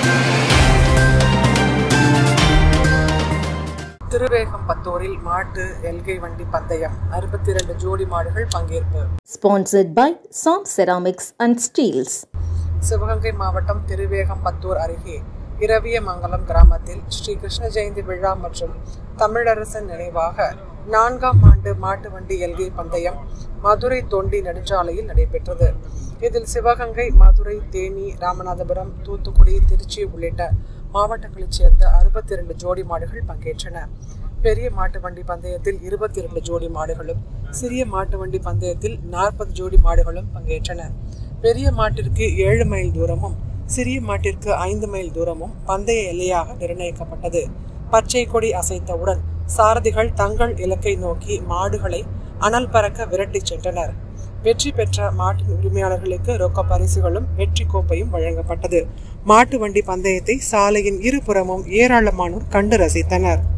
திருவேகம்பத்தூரில் மாட்டு எல்கை வண்டி பந்தயம் அறுபத்தி இரண்டு ஜோடி மாடுகள் பங்கேற்பு Sponsored by Som Ceramics and Steels. Sivaganga மாவட்டம் திருவேகம்பத்தூர் அருகே இரவியமங்கலம் கிராமத்தில் ஸ்ரீ கிருஷ்ண ஜெயந்தி விழா மற்றும் தமிழரசன் நினைவாக நான்காம் ஆண்டு மாட்டு வண்டி எல்கை பந்தயம் மதுரை தொண்டி நெடுஞ்சாலையில் நடைபெற்றது இதில் சிவகங்கை மதுரை தேனி ராமநாதபுரம் தூத்துக்குடி திருச்சி உள்ளிட்ட மாவட்டங்களைச் சேர்ந்த அறுபத்தி இரண்டு ஜோடி மாடுகள் பங்கேற்றன பெரிய மாட்டு வண்டி பந்தயத்தில் இருபத்தி இரண்டு ஜோடி மாடுகளும் சிறிய மாட்டு வண்டி பந்தயத்தில் நாற்பது ஜோடி மாடுகளும் பங்கேற்றன பெரிய மாட்டிற்கு ஏழு மைல் தூரமும் சிறிய மாட்டிற்கு ஐந்து மைல் தூரமும் பந்தய எல்லையாக நிர்ணயிக்கப்பட்டது பச்சை கொடி அசைத்தவுடன் சாரதிகள் தங்கள் இலக்கை நோக்கி மாடுகளை அனல் பறக்க விரட்டிச் சென்றனர் வெற்றி பெற்ற மாட்டின் உரிமையாளர்களுக்கு ரொக்க பரிசுகளும் வெற்றி கோப்பையும் வழங்கப்பட்டது மாட்டு வண்டி பந்தயத்தை சாலையின் இருபுறமும் ஏராளமானோர் கண்டு ரசித்தனர்